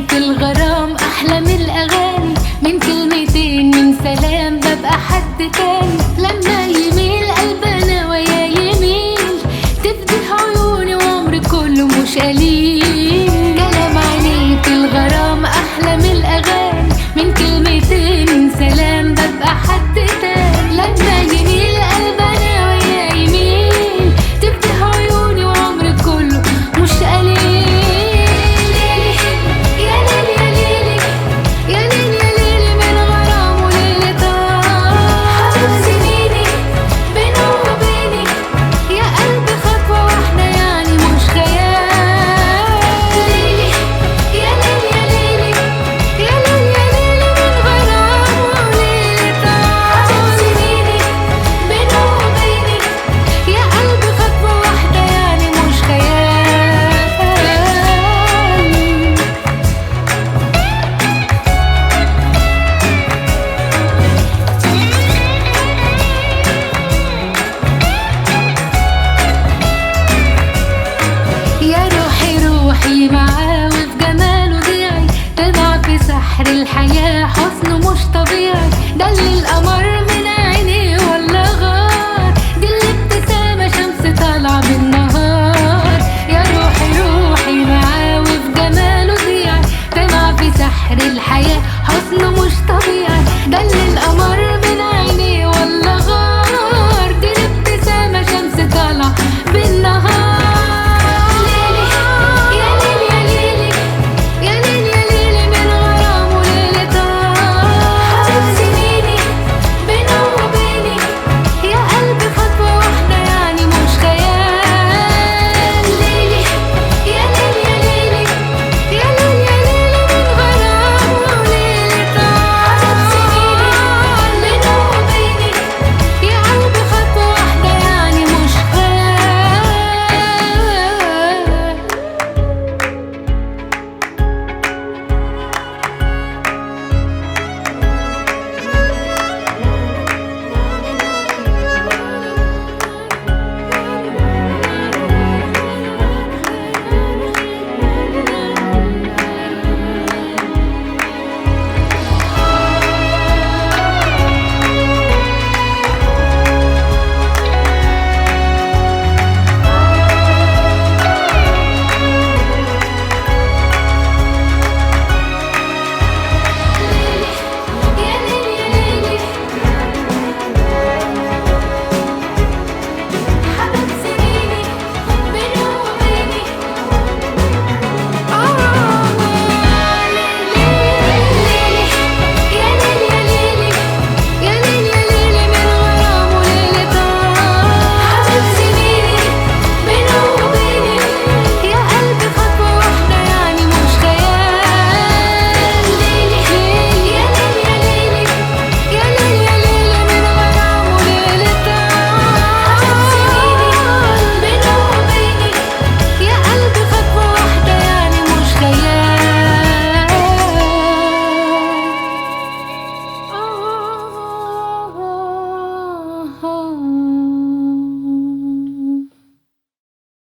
في الغرام أحلى من الأغاني من كلمتين من سلام ببقى حد تاني لما يميل قلبنا ويا يميل تفتح عيوني وعمري كله مش قليل كلام عينيه في الغرام أحلى من الأغاني من كلمتين من سلام ببقى حد تاني لما يميل قلبنا ويا يميل تفتح عيوني وعمري كله مش قليل يا ليل يا ليل يا ليل يا ليل من غرام وليل طار سنيني بينه وبيني يا قلبي خطوة واحدة يعني مش خيال ليلي يا ليل يا ليلي يا ليل يا ليل من غرام وليل طار سنيني بينه وبيني يا قلبي خطوة واحدة يعني مش خيال يا روحي روحي معاك